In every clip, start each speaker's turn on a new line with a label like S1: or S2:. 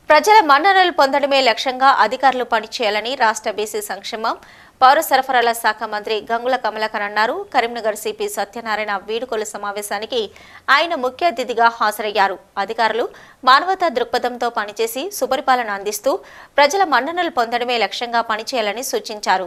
S1: ప్రజల మన్ననలు పొందడమే లక్ష్యంగా అధికారులు పనిచేయాలని రాష్ట్ర బీసీ సంక్షేమం పౌర సరఫరాల శాఖ మంత్రి గంగుల కమలాకర్ అన్నారు కరీంనగర్ సిపి సత్యనారాయణ వీడుకోలు సమావేశానికి ఆయన ముఖ్య అతిథిగా హాజరయ్యారు అధికారులు మానవతా దృక్పథంతో పనిచేసి సుపరిపాలన అందిస్తూ ప్రజల మన్ననలు పొందడమే లక్ష్యంగా పనిచేయాలని సూచించారు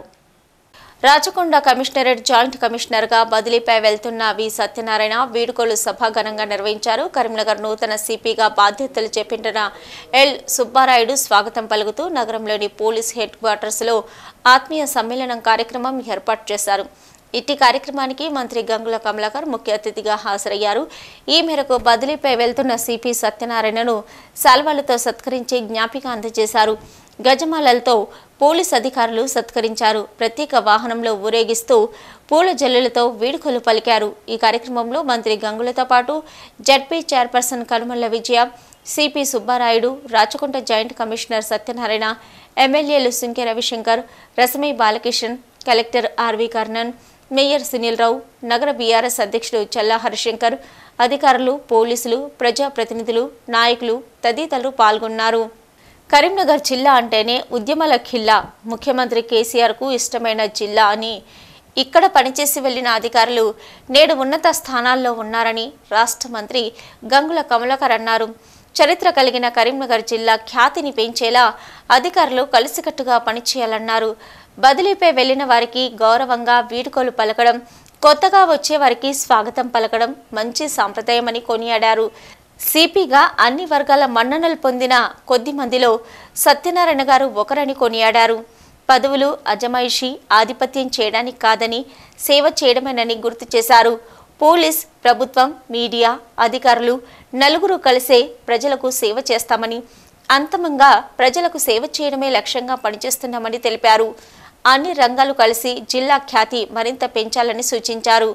S1: రాచకొండ కమిషనరేట్ జాయింట్ కమిషనర్ గా బదిలీపై వెళ్తున్న వి సత్యనారాయణ వీడుకోలు సభ ఘనంగా నిర్వహించారు కరీంనగర్ నూతన సిపిగా బాధ్యతలు చేపట్టిన ఎల్ సుబ్బారాయుడు స్వాగతం పలుకుతూ నగరంలోని పోలీస్ హెడ్ క్వార్టర్స్ లో ఆత్మీయ సమ్మేళనం కార్యక్రమం ఏర్పాటు చేశారు ఇట్టి కార్యక్రమానికి మంత్రి గంగుల కమలాకర్ ముఖ్య అతిథిగా హాజరయ్యారు ఈ మేరకు బదిలీపై వెళ్తున్న సిపి సత్యనారాయణను శాల్వాలతో సత్కరించి జ్ఞాపిక అందజేశారు గజమాలలతో పోలీస్ అధికారులు సత్కరించారు ప్రత్యేక వాహనంలో ఊరేగిస్తూ పూల జల్లులతో వీడుకోలు పలికారు ఈ కార్యక్రమంలో మంత్రి గంగులతో పాటు ZP chairperson Kanumalla Vijaya CP Subbarayudu Rachakonda joint commissioner Satyanarayana ఎమ్మెల్యేలు Sunke Ravishankar Rasamayi Balakishan collector RV Karnan mayor Sunil Rao నగర బీఆర్ఎస్ అధ్యక్షుడు చల్లా హరిశంకర్ అధికారులు పోలీసులు ప్రజాప్రతినిధులు నాయకులు తదితరులు పాల్గొన్నారు కరీంనగర్ జిల్లా అంటేనే ఉద్యమాల ఖిల్లా ముఖ్యమంత్రి కేసీఆర్కు ఇష్టమైన జిల్లా అని ఇక్కడ పనిచేసి వెళ్లిన అధికారులు నేడు ఉన్నత స్థానాల్లో ఉన్నారని రాష్ట్ర మంత్రి గంగుల కమలాకర్ అన్నారు చరిత్ర కలిగిన కరీంనగర్ జిల్లా ఖ్యాతిని పెంచేలా అధికారులు కలిసికట్టుగా పనిచేయాలన్నారు బదిలీపై వెళ్లిన వారికి గౌరవంగా వీడుకోలు పలకడం కొత్తగా వచ్చే వారికి స్వాగతం పలకడం మంచి సాంప్రదాయమని కొనియాడారు సిపిగా అన్ని వర్గాల మన్ననలు పొందిన కొద్ది మందిలో సత్యనారాయణ గారు ఒకరని కొనియాడారు పదవులు అజమాయిషి ఆధిపత్యం చేయడానికి కాదని సేవ చేయడమేనని గుర్తు చేశారు పోలీస్ ప్రభుత్వం మీడియా అధికారులు నలుగురు కలిసే ప్రజలకు సేవ చేస్తామని అంతిమంగా ప్రజలకు సేవ చేయడమే లక్ష్యంగా పనిచేస్తున్నామని తెలిపారు అన్ని రంగాలు కలిసి జిల్లా ఖ్యాతి మరింత పెంచాలని సూచించారు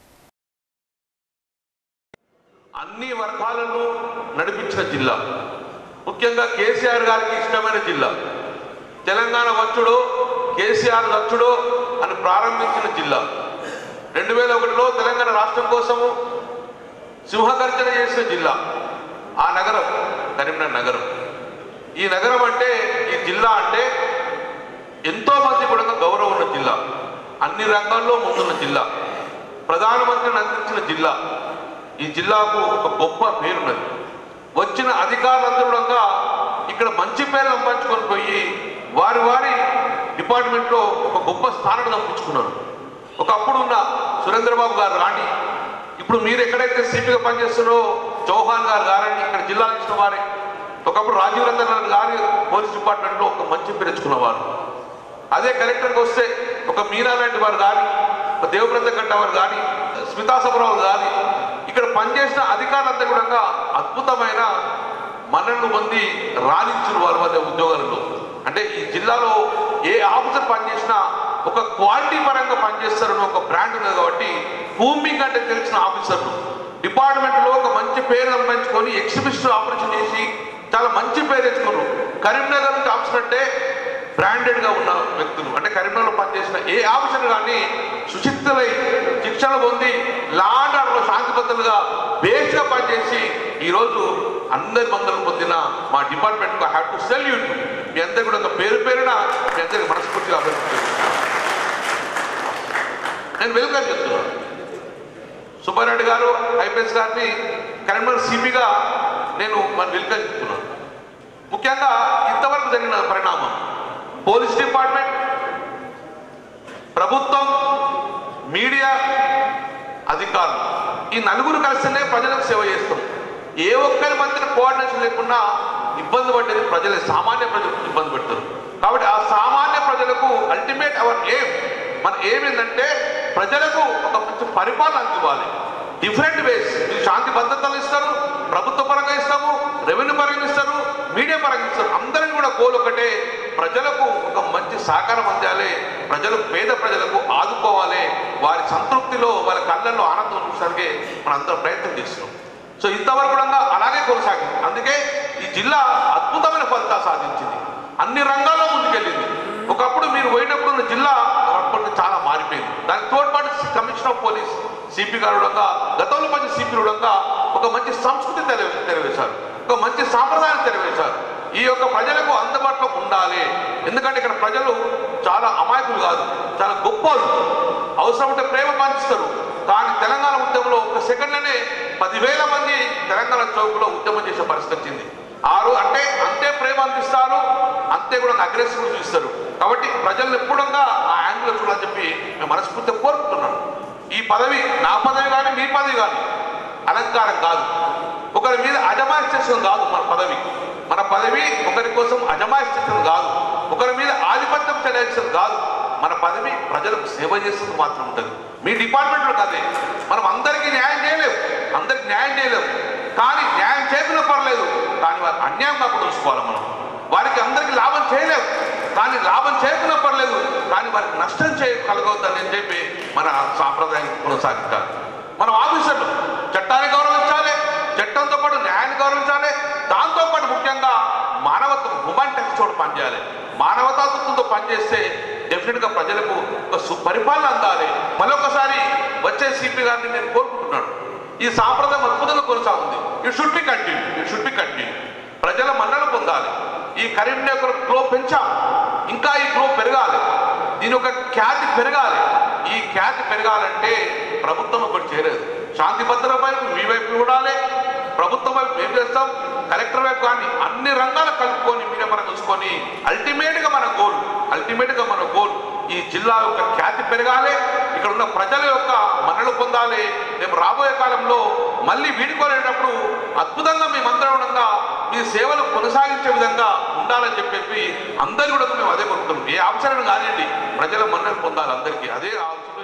S2: అన్ని వర్గాలను నడిపించిన జిల్లా ముఖ్యంగా కేసీఆర్ గారికి ఇష్టమైన జిల్లా తెలంగాణ వచ్చుడు కేసీఆర్ వచ్చుడు అని ప్రారంభించిన జిల్లా రెండు వేల ఒకటిలో తెలంగాణ రాష్ట్రం కోసము సింహగర్జన చేసిన జిల్లా ఆ నగరం కరీంనగర్ నగరం ఈ నగరం అంటే ఈ జిల్లా అంటే ఎంతో మంది కూడా గౌరవం ఉన్న జిల్లా అన్ని రంగాల్లో ముందున్న జిల్లా ప్రధానమంత్రిని అందించిన జిల్లా ఈ జిల్లాకు ఒక గొప్ప పేరున్నది వచ్చిన అధికారులందరూ కూడా ఇక్కడ మంచి పేరు సంపాదించుకొని పోయి వారి వారి డిపార్ట్మెంట్లో ఒక గొప్ప స్థానం తప్పించుకున్నారు ఒకప్పుడు ఉన్న సురేంద్రబాబు గారు రాణి ఇప్పుడు మీరు ఎక్కడైతే సిపిగా పనిచేస్తున్నారో చౌహాన్ గారు గారని ఇక్కడ జిల్లాకు ఇచ్చిన వారే ఒకప్పుడు రాజీవ్ రంజన్ గారి పోలీస్ డిపార్ట్మెంట్లో ఒక మంచి పేరు తెచ్చుకున్నవారు అదే కలెక్టర్కి వస్తే ఒక మీనా లాంటి వారు కానీ ఒక దేవవ్రత గంట వారు కానీ స్మితా సబరావు కానీ ఇక్కడ పనిచేసిన అధికారులంతా కూడా అద్భుతమైన మన్ననలు పొంది రాణించిన వారి మధ్య ఉద్యోగాలలో అంటే ఈ జిల్లాలో ఏ ఆఫీసర్ పనిచేసినా ఒక క్వాలిటీ పరంగా పనిచేస్తారని ఒక బ్రాండ్ ఉంది కాబట్టి భూమింగ్ అంటే తెలిసిన ఆఫీసర్లు డిపార్ట్మెంట్లో ఒక మంచి పేరు సంపాదించుకొని ఎగ్జిబిషన్ ఆపరేషన్ చేసి చాలా మంచి పేరు తెచ్చుకున్నారు కరీంనగర్ నుంచి ఆఫీసర్ అంటే బ్రాండెడ్ గా ఉన్న వ్యక్తులు అంటే కరీంనగర్లో పనిచేసిన ఏ ఆఫీసర్ కానీ సుచిక్తులై శిక్షణ పొంది లాండ్ ఆర్డర్లో శాంతి భద్రతలుగా బేస్గా పనిచేసి ఈరోజు అందరి మందరం పొందిన మా డిపార్ట్మెంట్ హ్యావ్ టు సెల్యూట్ మీ అందరు కూడా ఒక పేరు పేరున మీ అందరికి మనస్ఫూర్తిగా అభినందిస్తున్నాను నేను వెల్కమ్ చెప్తున్నాను సుబ్బారెడ్డి గారు ఐపీఎస్ గారిని కరీంనగర్ సిపిగా నేను మరి వెల్కమ్ చెప్తున్నాను ముఖ్యంగా ఇంతవరకు జరిగిన పరిణామం పోలీస్ డిపార్ట్మెంట్ ప్రభుత్వం మీడియా అధికారులు ఈ నలుగురు కలిసినే ప్రజలకు సేవ చేస్తాం ఏ ఒక్కరి మధ్యన కోఆర్డినేషన్ లేకుండా ఇబ్బంది పడ్డది ప్రజలే సామాన్య ప్రజలకు ఇబ్బంది పెడతారు కాబట్టి ఆ సామాన్య ప్రజలకు అల్టిమేట్ అవర్ ఎయిమ్ మన ఎయిమ్ ఏంటంటే ప్రజలకు ఒక మంచి పరిపాలన అందివ్వాలి డిఫరెంట్ వేస్ మీరు శాంతి భద్రతలు ఇస్తారు ప్రభుత్వ పరంగా ఇస్తాము రెవెన్యూ పరంగా ఇస్తారు మీడియా పరంగా ఇస్తారు అందరిని కూడా గోల్ ఒకటే ప్రజలకు ఒక మంచి సహకారం అందాలి ప్రజలు పేద ప్రజలకు ఆదుకోవాలి వారి సంతృప్తిలో వారి కళ్ళల్లో ఆనందం చూసడానికి మనం అందరం ప్రయత్నం చేస్తున్నాం సో ఇంతవరకు కూడా అలాగే కొనసాగింది అందుకే ఈ జిల్లా అద్భుతమైన ఫలితాలు సాధించింది అన్ని రంగాల్లో ముందుకెళ్ళింది ఒకప్పుడు మీరు పోయినప్పుడు ఉన్న జిల్లా అప్పటికి చాలా మారిపోయింది దానికి తోడ్పాటు కమిషనర్ ఆఫ్ పోలీస్ సిపి గారు కూడా గతంలో పని సిపి కూడా ఒక మంచి సంస్కృతి తెరవే తెరవేశారు ఒక మంచి సాంప్రదాయం తెరవేశారు ఈ యొక్క ప్రజలకు అందుబాటులో ఉండాలి ఎందుకంటే ఇక్కడ ప్రజలు చాలా అమాయకులు కాదు చాలా గొప్పలు అవసరం ఉంటే ప్రేమ పంచిస్తారు కానీ తెలంగాణ ఉద్యమంలో ఒక సెకండ్లోనే పదివేల మంది తెలంగాణ చౌకులో ఉద్యమం చేసే పరిస్థితి వచ్చింది ఆరు అంటే అంతే ప్రేమ అందిస్తారు అంతే కూడా అగ్రెసివ్ చూస్తారు కాబట్టి ప్రజలను ఎప్పుడంగా ఆ యాంగిల్ చూడాలని చెప్పి మేము మనస్ఫూర్తిగా కోరుకుంటున్నాను ఈ పదవి నా పదవి కానీ మీ పదవి కానీ అలంకారం కాదు ఒకరి మీద అజమాయిష్టం కాదు మన పదవి మన పదవి ఒకరి కోసం అజమాయిష్టం కాదు ఒకరి మీద ఆధిపత్యం చెలాయించడం కాదు మన పదవి ప్రజలకు సేవ చేస్తుంది మాత్రం ఉంటుంది మీ డిపార్ట్మెంట్లో కాదే మనం అందరికీ న్యాయం చేయలేము అందరికి న్యాయం చేయలేము కానీ న్యాయం చేయకుండా పర్లేదు కానీ వారు అన్యాయం కాకుండా చూసుకోవాలి మనం వారికి అందరికీ లాభం చేయలేము కానీ లాభం చేయకుండా పర్లేదు కానీ వారికి నష్టం చేయగలగొద్దని అని చెప్పి మన సాంప్రదాయం కొనసాగించాలి మనం ఆఫీసర్లు చట్టాన్ని గౌరవించాలి చట్టంతో పాటు న్యాయాన్ని గౌరవించాలి దాంతో పాటు ముఖ్యంగా మానవత్వం హ్యూమన్ టెక్స్ తోటి పనిచేయాలి మానవతాత్వంతో పనిచేస్తే డెఫినెట్గా ప్రజలకు ఒక సు- పరిపాలన అందాలి మరొకసారి వచ్చే సిపి గారిని నేను కోరుకుంటున్నాను ఈ సాంప్రదాయం అద్భుతంగా కొనసాగుంది it should be continue it should be continue ప్రజల మన్నలు పొందాలి ఈ కరీంనగర్ గ్లో పెంచాం ఇంకా ఈ గ్లో పెరగాలి దీని యొక్క ఖ్యాతి పెరగాలి ఈ ఖ్యాతి పెరగాలంటే ప్రభుత్వం ఒకటి చేయలేదు శాంతి భద్రత వైపు మీ వైపు చూడాలి ప్రభుత్వం వైపు ఏం చేస్తాం కలెక్టర్ వైపు కానీ అన్ని రంగాలు కలుపుకొని మీరే మనం చూసుకొని అల్టిమేట్ గా మన గోల్ అల్టిమేట్ గా మన గోల్ ఈ జిల్లా యొక్క ఖ్యాతి పెరగాలి ఇక్కడ ఉన్న ప్రజల యొక్క మన్నలు పొందాలి రేపు రాబోయే కాలంలో మళ్ళీ వీడుకోలేటప్పుడు అద్భుతంగా మేమందరం ఉండగా మీ సేవలు కొనసాగించే విధంగా ఉండాలని చెప్పి అందరు కూడా మేము అదే కోరుకుంటున్నాం ఏ ఆఫీసర్ కానివ్వండి ప్రజల మన్నలు పొందాలి అందరికీ అదే ఆలోచన